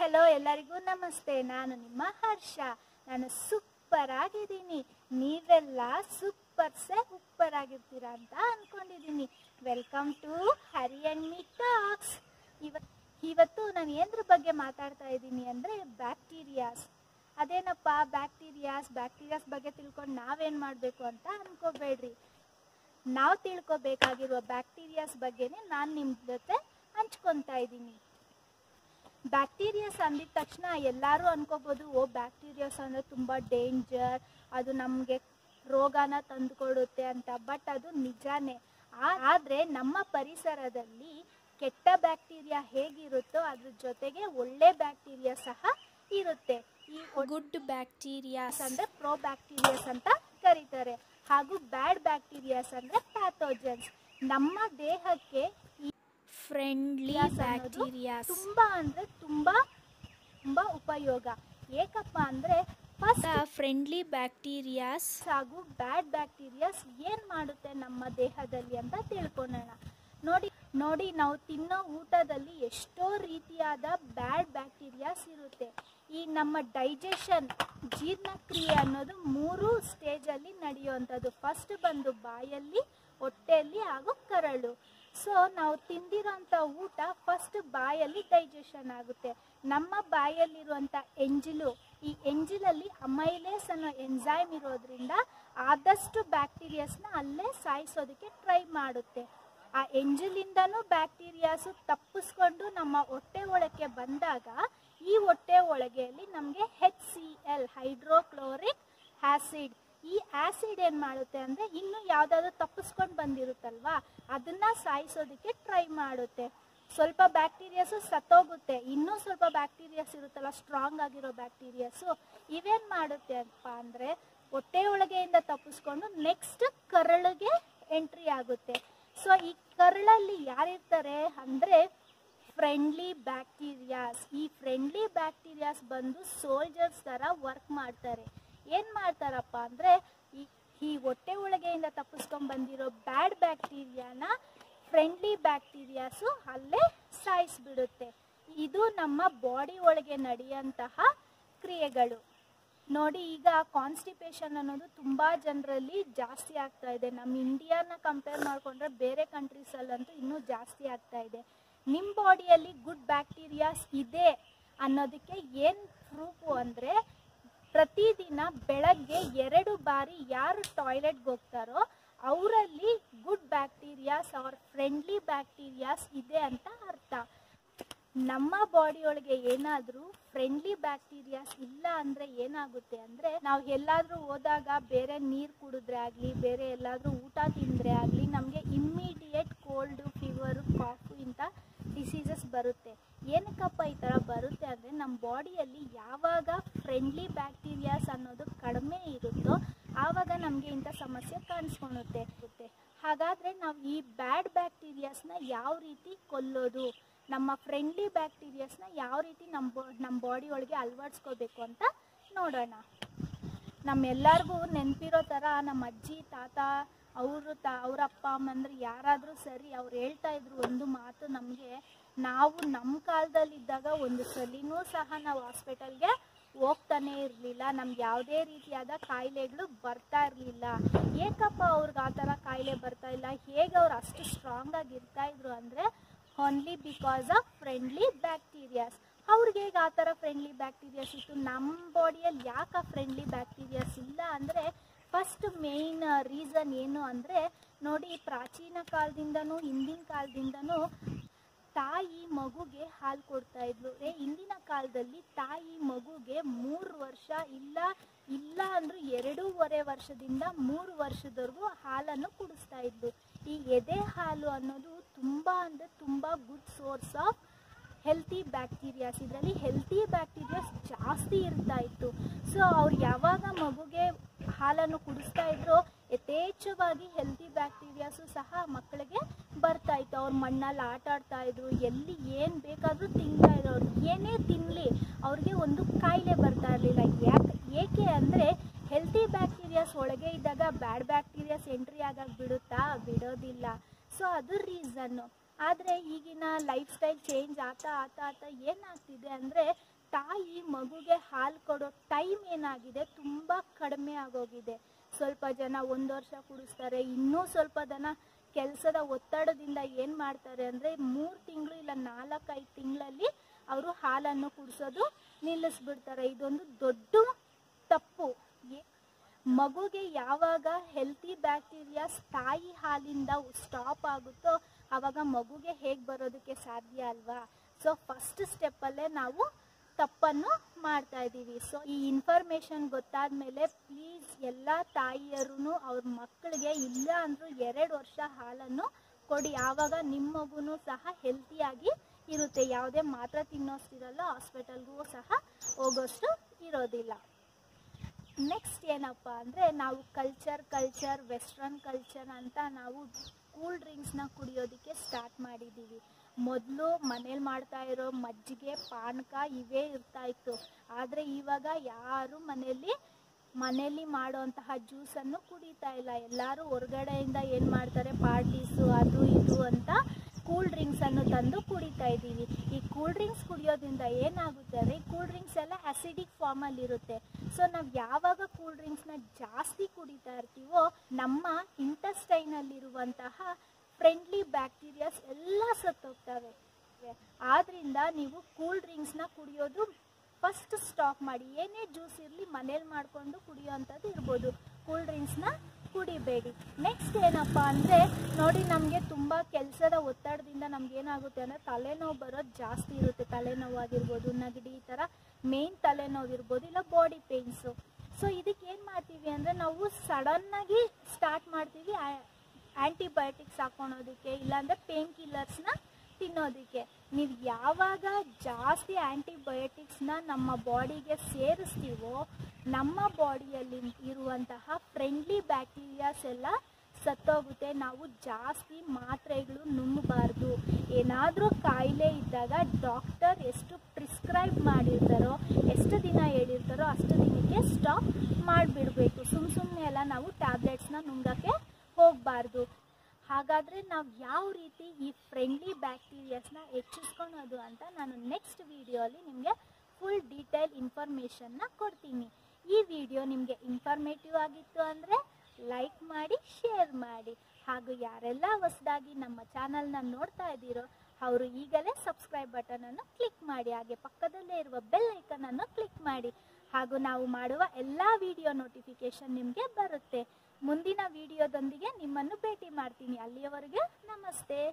hello ಎಲ್ಲರಿಗೂ ನಮಸ್ತೆ ನಾನು ನಿಮ್ಮ ಹರ್ಷ ನಾನು ಸೂಪರ್ ಆಗಿದ್ದೀನಿ ನೀವೆಲ್ಲ ಸೂಪರ್ ಸೆ ಸೂಪರ್ ಆಗಿರ್ತೀರಾ ಅಂತ ಅನ್ಕೊಂಡಿದ್ದೀನಿ welcome to Hari and me talks ಇವ ಇವತ್ತು ನಾನು ಏನ್ರ ಬಗ್ಗೆ ಮಾತಾಡ್ತಾ ಇದ್ದೀನಿ ಅಂದರೆ ಬ್ಯಾಕ್ಟೀರಿಯಾಸ್ ಅದೇನಪ್ಪ ಬ್ಯಾಕ್ಟೀರಿಯಾಸ್ ಬ್ಯಾಕ್ಟೀರಿಯಾಸ್ ಬಗ್ಗೆ ತಿಳ್ಕೊಂಡು ನಾವೇನು ಮಾಡಬೇಕು ಅಂತ ಅನ್ಕೋಬೇಡ್ರಿ ನಾವು ತಿಳ್ಕೊಬೇಕಾಗಿರುವ ಬ್ಯಾಕ್ಟೀರಿಯಾಸ್ ಬಗ್ಗೆನೇ ನಾನು ನಿಮ್ಮ ಜೊತೆ ಹಂಚ್ಕೊತಾ ಇದ್ದೀನಿ ಬ್ಯಾಕ್ಟೀರಿಯಾಸ್ ಅಂದಿದ ತಕ್ಷಣ ಎಲ್ಲರೂ ಅನ್ಕೋಬೋದು ಓ ಬ್ಯಾಕ್ಟೀರಿಯಾಸ್ ಅಂದರೆ ತುಂಬ ಡೇಂಜರ್ ಅದು ನಮಗೆ ರೋಗನ ತಂದುಕೊಡುತ್ತೆ ಅಂತ ಬಟ್ ಅದು ನಿಜಾನೇ ಆ- ಆದ್ರೆ ನಮ್ಮ ಪರಿಸರದಲ್ಲಿ ಕೆಟ್ಟ ಬ್ಯಾಕ್ಟೀರಿಯಾ ಹೇಗಿರುತ್ತೋ ಅದ್ರ ಜೊತೆಗೆ ಒಳ್ಳೆ ಬ್ಯಾಕ್ಟೀರಿಯಾ ಸಹ ಇರುತ್ತೆ ಈ ಗುಡ್ ಬ್ಯಾಕ್ಟೀರಿಯಾಸ್ ಅಂದ್ರೆ ಪ್ರೋ ಬ್ಯಾಕ್ಟೀರಿಯಾಸ್ ಅಂತ ಕರೀತಾರೆ ಹಾಗೂ ಬ್ಯಾಡ್ ಬ್ಯಾಕ್ಟೀರಿಯಾಸ್ ಅಂದ್ರೆ ಪ್ಯಾಥೋಜನ್ಸ್ ನಮ್ಮ ದೇಹಕ್ಕೆ ಈ ಫ್ರೆಂಡ್ಲಿ ಬ್ಯಾಕ್ಟೀರಿಯಾಸ್ ಬ್ಯಾಕ್ಟೀರಿಯಾಸ್ ತುಂಬಾ ಅಂದ್ರೆ ತುಂಬಾ ತುಂಬಾ ಉಪಯೋಗ ಏಕಪ್ಪ ಅಂದ್ರೆ ಫಸ್ಟ್ ಫ್ರೆಂಡ್ಲಿ ಬ್ಯಾಕ್ಟೀರಿಯಾಸ್ ಹಾಗೂ ಬ್ಯಾಡ್ ಬ್ಯಾಕ್ಟೀರಿಯಾಸ್ ಏನ್ ಮಾಡುತ್ತೆ ನಮ್ಮ ದೇಹದಲ್ಲಿ ಅಂತ ತಿಳ್ಕೊಳ್ಳೋಣ ನೋಡಿ ನೋಡಿ ನಾವು ತಿನ್ನೋ ಊಟದಲ್ಲಿ ಎಷ್ಟೋ ರೀತಿಯಾದ ಬ್ಯಾಡ್ ಬ್ಯಾಕ್ಟೀರಿಯಾಸ್ ಇರುತ್ತೆ ಈ ನಮ್ಮ ಡೈಜೆಷನ್ ಜೀರ್ಣಕ್ರಿಯೆ ಅನ್ನೋದು ಮೂರು ಸ್ಟೇಜಲ್ಲಿ ನಡೆಯುವಂಥದ್ದು ಫಸ್ಟ್ ಬಂದು ಬಾಯಲ್ಲಿ ಹೊಟ್ಟೆಯಲ್ಲಿ ಹಾಗೂ ಕರಳು ಸೊ ನಾವು ತಿಂದಿರೋಂಥ ಊಟ ಫಸ್ಟ್ ಬಾಯಲ್ಲಿ ಡೈಜೆಷನ್ ಆಗುತ್ತೆ ನಮ್ಮ ಬಾಯಲ್ಲಿರುವಂಥ ಎಂಜಿಲು ಈ ಎಂಜಿಲಲ್ಲಿ ಅಮೈಲೇಸ್ ಅನ್ನೋ ಎಂಜೈಮ್ ಇರೋದ್ರಿಂದ ಆದಷ್ಟು ಬ್ಯಾಕ್ಟೀರಿಯಾಸ್ನ ಅಲ್ಲೇ ಸಾಯಿಸೋದಕ್ಕೆ ಟ್ರೈ ಮಾಡುತ್ತೆ ಆ ಎಂಜಿಲಿಂದನೂ ಬ್ಯಾಕ್ಟೀರಿಯಾಸು ತಪ್ಪಿಸ್ಕೊಂಡು ನಮ್ಮ ಹೊಟ್ಟೆ ಒಳಕ್ಕೆ ಬಂದಾಗ ಈ ಹೊಟ್ಟೆ ಒಳಗೆಯಲ್ಲಿ ನಮಗೆ H C L hydrochloric acid ಈ ಆಸಿಡ್ ಏನು ಮಾಡುತ್ತೆ ಅಂದರೆ ಇನ್ನು ಯಾವುದಾದ್ರು ತಪ್ಪಿಸ್ಕೊಂಡು ಬಂದಿರುತ್ತಲ್ವಾ ಅದನ್ನ ಸಾಯಿಸೋದಕ್ಕೆ ಟ್ರೈ ಮಾಡುತ್ತೆ ಸ್ವಲ್ಪ ಬ್ಯಾಕ್ಟೀರಿಯಾಸು ಸತ್ತೋಗುತ್ತೆ ಇನ್ನೂ ಸ್ವಲ್ಪ ಬ್ಯಾಕ್ಟೀರಿಯಾಸ್ ಇರುತ್ತಲ್ಲ ಸ್ಟ್ರಾಂಗ್ ಆಗಿರೋ ಬ್ಯಾಕ್ಟೀರಿಯಾಸು ಇವೇನು ಮಾಡುತ್ತೆ ಅಪ್ಪ ಅಂದರೆ ಹೊಟ್ಟೆ ಒಳಗೆಯಿಂದ ತಪ್ಪಿಸ್ಕೊಂಡು ನೆಕ್ಸ್ಟ್ ಕರಳಿಗೆ ಎಂಟ್ರಿ ಆಗುತ್ತೆ ಸೊ ಈ ಕರಳಲ್ಲಿ ಯಾರಿರ್ತಾರೆ ಅಂದರೆ ಫ್ರೆಂಡ್ಲಿ ಬ್ಯಾಕ್ಟೀರಿಯಾಸ್ ಈ ಫ್ರೆಂಡ್ಲಿ ಬ್ಯಾಕ್ಟೀರಿಯಾಸ್ ಬಂದು ಸೋಲ್ಜರ್ಸ್ ಥರ ವರ್ಕ್ ಮಾಡ್ತಾರೆ ಏನು ಮಾಡ್ತಾರಪ್ಪ ಅಂದರೆ ಈ ಈ ಹೊಟ್ಟೆ ಒಳಗೆಯಿಂದ ತಪ್ಪಿಸ್ಕೊಂಡು ಬಂದಿರೋ ಬ್ಯಾಡ್ ಬ್ಯಾಕ್ಟೀರಿಯಾನ ಫ್ರೆಂಡ್ಲಿ ಬ್ಯಾಕ್ಟೀರಿಯಾಸು ಅಲ್ಲೇ ಸಾಯಿಸ್ಬಿಡುತ್ತೆ ಇದು ನಮ್ಮ ಬಾಡಿ ಒಳಗೆ ನಡೆಯುವಂತಹ ಕ್ರಿಯೆಗಳು ನೋಡಿ ಈಗ ಕಾನ್ಸ್ಟಿಪೇಷನ್ ಅನ್ನೋದು ತುಂಬ ಜನರಲ್ಲಿ ಜಾಸ್ತಿ ಆಗ್ತಾ ಇದೆ ನಮ್ಮ ಇಂಡಿಯಾನ ಕಂಪೇರ್ ಮಾಡಿಕೊಂಡ್ರೆ ಬೇರೆ ಕಂಟ್ರೀಸಲ್ಲಂತೂ ಇನ್ನೂ ಜಾಸ್ತಿ ಆಗ್ತಾ ಇದೆ ನಿಮ್ಮ ಬಾಡಿಯಲ್ಲಿ ಗುಡ್ ಬ್ಯಾಕ್ಟೀರಿಯಾಸ್ ಇದೆ ಅನ್ನೋದಕ್ಕೆ ಏನು ಪ್ರೂಫು ಅಂದರೆ ಪ್ರತಿದಿನ ಬೆಳಗ್ಗೆ ಎರಡು ಬಾರಿ ಯಾರು ಟಾಯ್ಲೆಟ್ಗೆ ಹೋಗ್ತಾರೋ ಅವರಲ್ಲಿ ಗುಡ್ ಬ್ಯಾಕ್ಟೀರಿಯಾಸ್ ಅವ್ರ ಫ್ರೆಂಡ್ಲಿ ಬ್ಯಾಕ್ಟೀರಿಯಾಸ್ ಇದೆ ಅಂತ ಅರ್ಥ ನಮ್ಮ ಬಾಡಿ ಒಳಗೆ ಏನಾದರೂ ಫ್ರೆಂಡ್ಲಿ ಬ್ಯಾಕ್ಟೀರಿಯಾಸ್ ಇಲ್ಲ ಅಂದರೆ ಏನಾಗುತ್ತೆ ಅಂದರೆ ನಾವು ಎಲ್ಲಾದರೂ ಹೋದಾಗ ಬೇರೆ ನೀರು ಕುಡಿದ್ರೆ ಆಗಲಿ ಬೇರೆ ಎಲ್ಲಾದರೂ ಊಟ ತಿಂದರೆ ಆಗಲಿ ನಮಗೆ ಇಮ್ಮಿಡಿಯೇಟ್ ಕೋಲ್ಡು ಫೀವರು ಕಾಫು ಇಂಥ ಡಿಸೀಸಸ್ ಬರುತ್ತೆ ಏನಕ್ಕಪ್ಪ ಈ ಥರ ಬರುತ್ತೆ ಅಂದರೆ ನಮ್ಮ ಬಾಡಿಯಲ್ಲಿ ಯಾವಾಗ ಫ್ರೆಂಡ್ಲಿ ಬ್ಯಾಕ್ಟೀರಿಯಾಸ್ ಅನ್ನೋದು ಕಡಿಮೆ ಇರುತ್ತೋ ಆವಾಗ ನಮಗೆ ಇಂಥ ಸಮಸ್ಯೆ ಕಾಣಿಸ್ಕೊಳುತ್ತೆ ಇರುತ್ತೆ ಹಾಗಾದರೆ ನಾವು ಈ ಬ್ಯಾಡ್ ಬ್ಯಾಕ್ಟೀರಿಯಾಸ್ನ ಯಾವ ರೀತಿ ಕೊಲ್ಲೋದು ನಮ್ಮ ಫ್ರೆಂಡ್ಲಿ ಬ್ಯಾಕ್ಟೀರಿಯಾಸ್ನ ಯಾವ ರೀತಿ ನಮ್ಮ ಬಾ ನಮ್ಮ ಬಾಡಿ ಒಳಗೆ ಅಳವಡಿಸ್ಕೋಬೇಕು ಅಂತ ನೋಡೋಣ ನಮ್ಮೆಲ್ಲರಿಗೂ ನೆನಪಿರೋ ಥರ ನಮ್ಮ ಅಜ್ಜಿ ತಾತ ಅವರು ತ ಅವ್ರ ಅಪ್ಪ ಅಮ್ಮಂದ್ರೆ ಯಾರಾದರೂ ಸರಿ ಅವ್ರು ಹೇಳ್ತಾ ಇದ್ರು ಒಂದು ಮಾತು ನಮಗೆ ನಾವು ನಮ್ಮ ಕಾಲದಲ್ಲಿದ್ದಾಗ ಒಂದು ಸಲಿನೂ ಸಹ ನಾವು ಹಾಸ್ಪಿಟಲ್ಗೆ ಹೋಗ್ತಾನೆ ಇರಲಿಲ್ಲ ನಮ್ಗೆ ಯಾವುದೇ ರೀತಿಯಾದ ಕಾಯಿಲೆಗಳು ಬರ್ತಾ ಇರಲಿಲ್ಲ ಏಕಪ್ಪ ಅವ್ರಿಗೆ ಆ ಥರ ಕಾಯಿಲೆ ಬರ್ತಾ ಇಲ್ಲ ಹೇಗೆ ಅವ್ರು ಅಷ್ಟು ಸ್ಟ್ರಾಂಗ್ ಆಗಿ ಇರ್ತಾ ಇದ್ರು ಅಂದರೆ only because of friendly bacterias ಅವ್ರಿಗೆ ಹೇಗೆ ಆ ಥರ ಫ್ರೆಂಡ್ಲಿ ಬ್ಯಾಕ್ಟೀರಿಯಾಸ್ ಇತ್ತು ನಮ್ಮ ಬಾಡಿಯಲ್ಲಿ ಯಾಕೆ ಆ ಫ್ರೆಂಡ್ಲಿ ಬ್ಯಾಕ್ಟೀರಿಯಾಸ್ ಇಲ್ಲ ಅಂದರೆ ಫಸ್ಟ್ ಮೇಯ್ನ್ ರೀಸನ್ ಏನು ಅಂದರೆ ನೋಡಿ ಪ್ರಾಚೀನ ಕಾಲದಿಂದನೂ ಹಿಂದಿನ ಕಾಲದಿಂದನೂ ತಾಯಿ ಮಗುಗೆ ಹಾಲು ಕೊಡ್ತಾ ಇದ್ಲು ಏ ಇಂದಿನ ಕಾಲದಲ್ಲಿ ತಾಯಿ ಮಗುಗೆ ಮೂರು ವರ್ಷ ಇಲ್ಲ ಇಲ್ಲ ಅಂದ್ರೂ ಎರಡೂವರೆ ವರ್ಷದಿಂದ ಮೂರು ವರ್ಷದವರೆಗೂ ಹಾಲನ್ನು ಕುಡಿಸ್ತಾ ಇದ್ಲು ಈ ಎದೆ ಹಾಲು ಅನ್ನೋದು ತುಂಬ ಅಂದರೆ ತುಂಬ good source of healthy bacterias ಇದರಲ್ಲಿ ಹೆಲ್ತಿ ಬ್ಯಾಕ್ಟೀರಿಯಾಸ್ ಜಾಸ್ತಿ ಇರ್ತಾ ಇತ್ತು ಸೊ ಅವ್ರು ಯಾವಾಗ ಮಗುಗೆ ಹಾಲನ್ನು ಕುಡಿಸ್ತಾ ಇದ್ರೋ ಯಥೇಚ್ಛವಾಗಿ ಹೆಲ್ತಿ ಬ್ಯಾಕ್ಟೀರಿಯಾಸು ಸಹ ಮಕ್ಕಳಿಗೆ ಬರ್ತಾ ಇತ್ತು ಅವ್ರು ಮಣ್ಣಲ್ಲಿ ಆಟ ಆಡ್ತಾ ಇದ್ರು ಎಲ್ಲಿ ಏನು ಬೇಕಾದರೂ ತಿಂತಾ ಇದ್ರು ಅವ್ರು ಏನೇ ತಿನ್ನಲಿ ಅವ್ರಿಗೆ ಒಂದು ಕಾಯಿಲೆ ಬರ್ತಾ ಇರಲಿಲ್ಲ ಯಾಕೆ ಏಕೆ ಅಂದರೆ ಹೆಲ್ತಿ ಬ್ಯಾಕ್ಟೀರಿಯಾಸ್ ಒಳಗೆ ಇದ್ದಾಗ ಬ್ಯಾಡ್ ಬ್ಯಾಕ್ಟೀರಿಯಾಸ್ ಎಂಟ್ರಿ ಆಗಕ್ಕೆ ಬಿಡುತ್ತಾ ಬಿಡೋದಿಲ್ಲ ಸೊ ಅದು ರೀಸನ್ನು ಆದರೆ ಈಗಿನ ಲೈಫ್ ಸ್ಟೈಲ್ ಚೇಂಜ್ ಆಗ್ತಾ ಆಗ್ತಾ ಆಗ್ತಾ ಏನಾಗ್ತಿದೆ ಅಂದರೆ ತಾಯಿ ಮಗುಗೆ ಹಾಲು ಕೊಡೋ ಟೈಮ್ ಏನಾಗಿದೆ ತುಂಬ ಕಡಿಮೆ ಆಗೋಗಿದೆ ಸ್ವಲ್ಪ ಜನ ಒಂದು ವರ್ಷ ಕುಡಿಸ್ತಾರೆ ಇನ್ನೂ ಸ್ವಲ್ಪ ಜನ ಕೆಲಸದ ಒತ್ತಡದಿಂದ ಏನು ಮಾಡ್ತಾರೆ ಅಂದರೆ ಮೂರು ತಿಂಗಳು ಇಲ್ಲ ನಾಲ್ಕೈದು ತಿಂಗಳಲ್ಲಿ ಅವರು ಹಾಲನ್ನು ಕುಡಿಸೋದು ನಿಲ್ಲಿಸ್ಬಿಡ್ತಾರೆ ಇದೊಂದು ದೊಡ್ಡ ತಪ್ಪು ಏ- ಮಗುಗೆ ಯಾವಾಗ ಹೆಲ್ತಿ ಬ್ಯಾಕ್ಟೀರಿಯಾಸ್ ತಾಯಿ ಹಾಲಿಂದ ಸ್ಟಾಪ್ ಆಗುತ್ತೋ ಆವಾಗ ಮಗುಗೆ ಹೇಗೆ ಬರೋದಕ್ಕೆ ಸಾಧ್ಯ ಅಲ್ವಾ ಸೊ ಫಸ್ಟ್ ಸ್ಟೆಪ್ಪಲ್ಲೇ ನಾವು ತಪ್ಪನ್ನು ಮಾಡ್ತಾ ಇದ್ದೀವಿ ಸೊ ಈ ಇನ್ಫಾರ್ಮೇಷನ್ ಗೊತ್ತಾದ್ಮೇಲೆ ಪ್ಲೀಸ್ ಎಲ್ಲ ತಾಯಿಯರು ಅವ್ರ ಮಕ್ಕಳಿಗೆ ಇಲ್ಲ ಅಂದರೂ ಎರಡು ವರ್ಷ ಹಾಲನ್ನು ಕೊಡಿ ಆವಾಗ ನಿಮ್ಮ ಮಗುನೂ ಸಹ ಹೆಲ್ತಿಯಾಗಿ ಇರುತ್ತೆ ಯಾವುದೇ ಮಾತ್ರೆ ತಿನ್ನೋಷ್ಟಿರಲ್ಲ ಹಾಸ್ಪಿಟಲ್ಗೂ ಸಹ ಹೋಗೋಷ್ಟು ಇರೋದಿಲ್ಲ ನೆಕ್ಸ್ಟ್ ಏನಪ್ಪ ಅಂದರೆ ನಾವು ಕಲ್ಚರ್ ಕಲ್ಚರ್ ವೆಸ್ಟ್ರನ್ ಕಲ್ಚರ್ ಅಂತ ನಾವು ಕೂಲ್ ಡ್ರಿಂಕ್ಸ್ನ ಕುಡಿಯೋದಕ್ಕೆ ಸ್ಟಾರ್ಟ್ ಮಾಡಿದ್ದೀವಿ ಮೊದಲು ಮನೇಲಿ ಮಾಡ್ತಾ ಇರೋ ಮಜ್ಜಿಗೆ ಪಾನಕ ಇವೇ ಇರ್ತಾ ಇತ್ತು ಆದರೆ ಇವಾಗ ಯಾರು ಮನೆಯಲ್ಲಿ ಮನೆಯಲ್ಲಿ ಮಾಡುವಂತಹ ಜ್ಯೂಸನ್ನು ಕುಡಿತಾ ಇಲ್ಲ ಎಲ್ಲರೂ ಹೊರಗಡೆಯಿಂದ ಏನು ಮಾಡ್ತಾರೆ ಪಾರ್ಟೀಸು ಅದು ಇದು ಅಂತ ಕೂಲ್ ಡ್ರಿಂಕ್ಸನ್ನು ತಂದು ಕುಡಿತಾ ಇದ್ದೀವಿ ಈ ಕೂಲ್ ಡ್ರಿಂಕ್ಸ್ ಕುಡಿಯೋದ್ರಿಂದ ಏನಾಗುತ್ತೆ ಅಂದರೆ ಕೂಲ್ ಡ್ರಿಂಕ್ಸ್ ಎಲ್ಲ ಅಸಿಡಿಕ್ ಫಾರ್ಮಲ್ಲಿ ಇರುತ್ತೆ ಸೊ ನಾವು ಯಾವಾಗ ಕೂಲ್ ಡ್ರಿಂಕ್ಸ್ನ ಜಾಸ್ತಿ ಕುಡಿತಾ ಇರ್ತೀವೋ ನಮ್ಮ ಇಂಟೆಸ್ಟೈನಲ್ಲಿರುವಂತಹ ಫ್ರೆಂಡ್ಲಿ ಬ್ಯಾಕ್ಟೀರಿಯಾಸ್ ಎಲ್ಲ ಸತ್ತೋಗ್ತವೆ ಆದ್ರಿಂದ ನೀವು ಕೂಲ್ ಡ್ರಿಂಕ್ಸ್ನ ಕುಡಿಯೋದು ಫಸ್ಟ್ ಸ್ಟಾಪ್ ಮಾಡಿ ಏನೇ ಜ್ಯೂಸ್ ಇರಲಿ ಮನೇಲಿ ಮಾಡಿಕೊಂಡು ಕುಡಿಯೋವಂಥದ್ದು ಇರ್ಬೋದು ಕೂಲ್ ಡ್ರಿಂಕ್ಸ್ನ ಕುಡಿಬೇಡಿ ನೆಕ್ಸ್ಟ್ ಏನಪ್ಪ ಅಂದರೆ ನೋಡಿ ನಮಗೆ ತುಂಬ ಕೆಲಸದ ಒತ್ತಡದಿಂದ ನಮ್ಗೆ ಏನಾಗುತ್ತೆ ಅಂದರೆ ತಲೆನೋವು ಬರೋದು ಜಾಸ್ತಿ ಇರುತ್ತೆ ತಲೆನೋವು ಆಗಿರ್ಬೋದು ನೆಗಡಿ ಈ ಥರ ಮೇನ್ ತಲೆನೋವು ಇರ್ಬೋದು ಇಲ್ಲ ಬಾಡಿ ಪೇಯ್ನ್ಸು ಸೊ ಇದಕ್ಕೆ ಏನು ಮಾಡ್ತೀವಿ ಅಂದರೆ ನಾವು ಸಡನ್ನಾಗಿ ಸ್ಟಾರ್ಟ್ ಮಾಡ್ತೀವಿ ಆ್ಯಂಟಿಬಯೋಟಿಕ್ಸ್ ಹಾಕೊಳೋದಕ್ಕೆ ಇಲ್ಲಾಂದರೆ ಪೇನ್ ಕಿಲ್ಲರ್ಸ್ನ ತಿನ್ನೋದಕ್ಕೆ ನೀವು ಯಾವಾಗ ಜಾಸ್ತಿ ಆ್ಯಂಟಿಬಯೋಟಿಕ್ಸ್ನ ನಮ್ಮ ಬಾಡಿಗೆ ಸೇರಿಸ್ತೀವೋ ನಮ್ಮ ಬಾಡಿಯಲ್ಲಿ ಇರುವಂತಹ ಫ್ರೆಂಡ್ಲಿ ಬ್ಯಾಕ್ಟೀರಿಯಾಸ್ ಎಲ್ಲ ಸತ್ತೋಗುತ್ತೆ ನಾವು ಜಾಸ್ತಿ ಮಾತ್ರೆಗಳು ನುಂಗಬಾರ್ದು ಏನಾದರೂ ಕಾಯಿಲೆ ಇದ್ದಾಗ ಡಾಕ್ಟರ್ ಎಷ್ಟು ಪ್ರಿಸ್ಕ್ರೈಬ್ ಮಾಡಿರ್ತಾರೋ ಎಷ್ಟು ದಿನ ಹೇಳಿರ್ತಾರೋ ಅಷ್ಟು ದಿನಕ್ಕೆ ಸ್ಟಾಪ್ ಮಾಡಿಬಿಡ್ಬೇಕು ಸುಮ್ಮ ಸುಮ್ಮನೆ ಎಲ್ಲ ನಾವು ಟ್ಯಾಬ್ಲೆಟ್ಸ್ನ ನುಂಗಕ್ಕೆ ಹೋಗಬಾರ್ದು ಹಾಗಾದರೆ ನಾವು ಯಾವ ರೀತಿ ಈ ಫ್ರೆಂಡ್ಲಿ ಬ್ಯಾಕ್ಟೀರಿಯಾಸ್ನ ಹೆಚ್ಚಿಸ್ಕೊಳೋದು ಅಂತ ನಾನು ನೆಕ್ಸ್ಟ್ ವಿಡಿಯೋಲಿ ನಿಮಗೆ ಫುಲ್ ಡೀಟೇಲ್ ಇನ್ಫಾರ್ಮೇಷನ್ನ ಕೊಡ್ತೀನಿ ಈ ವಿಡಿಯೋ ನಿಮಗೆ ಇನ್ಫಾರ್ಮೇಟಿವ್ ಆಗಿತ್ತು ಅಂದರೆ ಲೈಕ್ ಮಾಡಿ ಶೇರ್ ಮಾಡಿ ಹಾಗೂ ಯಾರೆಲ್ಲ ಹೊಸದಾಗಿ ನಮ್ಮ ಚಾನಲ್ನ ನೋಡ್ತಾ ಇದ್ದೀರೋ ಅವರು ಈಗಲೇ ಸಬ್ಸ್ಕ್ರೈಬ್ ಬಟನನ್ನು ಕ್ಲಿಕ್ ಮಾಡಿ ಹಾಗೆ ಪಕ್ಕದಲ್ಲೇ ಇರುವ ಬೆಲ್ ಐಕನನ್ನು ಕ್ಲಿಕ್ ಮಾಡಿ ಹಾಗೂ ನಾವು ಮಾಡುವ ಎಲ್ಲ ವಿಡಿಯೋ ನೋಟಿಫಿಕೇಶನ್ ನಿಮಗೆ ಬರುತ್ತೆ ಮುಂದಿನ ವಿಡಿಯೋದೊಂದಿಗೆ ನಿಮ್ಮನ್ನು ಭೇಟಿ ಮಾಡ್ತೀನಿ ಅಲ್ಲಿಯವರೆಗೆ ನಮಸ್ತೆ